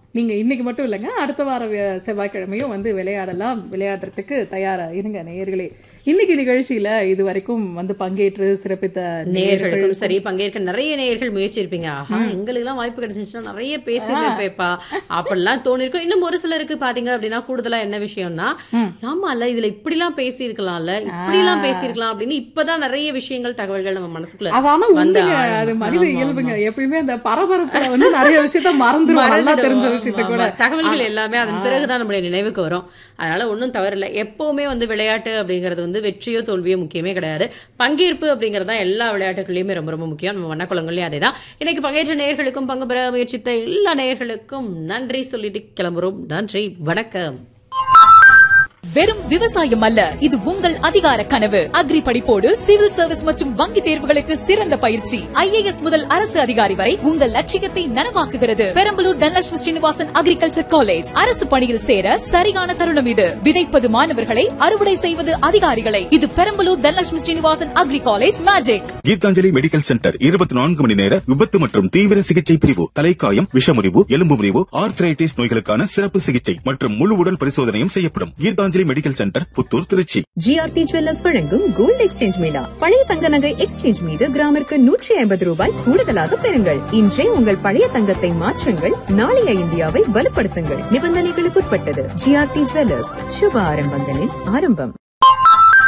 நீங்க இன்னைக்கு மட்டும் இல்லைங்க அடுத்த வார வே- செவ்வாய்க்கிழமையும் வந்து விளையாடலாம் விளையாடுறதுக்கு தயாரா இருங்க நேயர்களே இன்னைக்கு நிகழ்ச்சியில இது வரைக்கும் வந்து பங்கேற்று சிறப்பித்த நேயர்களுக்கும் சரி பங்கேற்க நிறைய நேயர்கள் முயற்சி இருப்பீங்க ஆஹா எங்களுக்கு எல்லாம் வாய்ப்பு கிடைச்சிச்சுன்னா நிறைய பேசிருப்பேப்பா அப்படிலாம் தோணிருக்கும் இன்னும் ஒரு சிலருக்கு பாத்தீங்க அப்படின்னா கூடுதலா என்ன விஷயம்னா ஆமா இல்ல இதுல இப்படி எல்லாம் பேசியிருக்கலாம்ல இப்படி எல்லாம் பேசியிருக்கலாம் அப்படின்னு இப்பதான் நிறைய விஷயங்கள் தகவல்கள் நம்ம மனசுக்குள்ள அது ஆனா வந்து உண்மைங்க ஆழமா. அது மனித ஆமா, இயல்புங்க எப்பயுமே அந்த பரபரப்புல வந்து நிறைய விஷயத்த மறந்துடும் நல்லா தெரிஞ்ச மறந்துடுவோம். விஷயத்த ஆமா, கூட ஆமா. தகவல்கள் எல்லாமே அதன் பிறகுதான் நம்மளுடைய நினைவுக்கு வரும் அதனால ஒன்றும் தவறில்லை எப்பவுமே வந்து விளையாட்டு அப்படிங்கிறது வந்து வெற்றியோ தோல்வியோ முக்கியமே கிடையாது பங்கேற்பு அப்படிங்கிறது தான் எல்லா விளையாட்டுகள்லையுமே ரொம்ப ரொம்ப முக்கியம் நம்ம வண்ணக்குளங்கள்லயும் அதே தான் இன்னைக்கு பங்கேற்ற நேயர்களுக்கும் பங்கு பெற முயற்சித்த எல்லா நேயர்களுக்கும் நன்றி சொல்லிட்டு கிளம்புறோம் நன்றி வணக்கம் வெறும் விவசாயம் அல்ல இது உங்கள் அதிகார கனவு அக்ரி படிப்போடு சிவில் சர்வீஸ் மற்றும் வங்கி தேர்வுகளுக்கு சிறந்த பயிற்சி ஐஏஎஸ் முதல் அரசு அதிகாரி வரை உங்கள் லட்சியத்தை நனவாக்குகிறது பெரம்பலூர் தனலட்சுமி ஸ்ரீனிவாசன் அக்ரிகல்ச்சர் காலேஜ் அரசு பணியில் சேர சரியான தருணம் இது விதைப்பது மாணவர்களை அறுவடை செய்வது அதிகாரிகளை இது Perambalur Dhanalakshmi Srinivasan agri college magic Geethanjali medical centre இருபத்தி நான்கு மணி நேர விபத்து மற்றும் தீவிர சிகிச்சை பிரிவு தலைக்காயம் விஷமுறிவு எலும்பு முறிவு ஆர்த்ரைட்டிஸ் நோய்களுக்கான சிறப்பு சிகிச்சை மற்றும் முழு உடல் பரிசோதனையும் செய்யப்படும் Geethanjali medical centre Puthur Tiruchi GRT jewellers வழங்கும் கோல்டு எக்ஸ்சேஞ்ச் மேளா பழைய தங்க நகை எக்ஸ்சேஞ்ச் மீது கிராமிற்கு நூற்றி ஐம்பது ரூபாய் கூடுதலாக பெறுங்கள் இன்றே உங்கள் பழைய தங்கத்தை மாற்றுங்கள் நாளைய இந்தியாவை வலுப்படுத்துங்கள் நிபந்தனைகளுக்குட்பட்டது ஜிஆர்டி ஜுவல்லர்ஸ் சுப ஆரம்பங்களின் ஆரம்பம்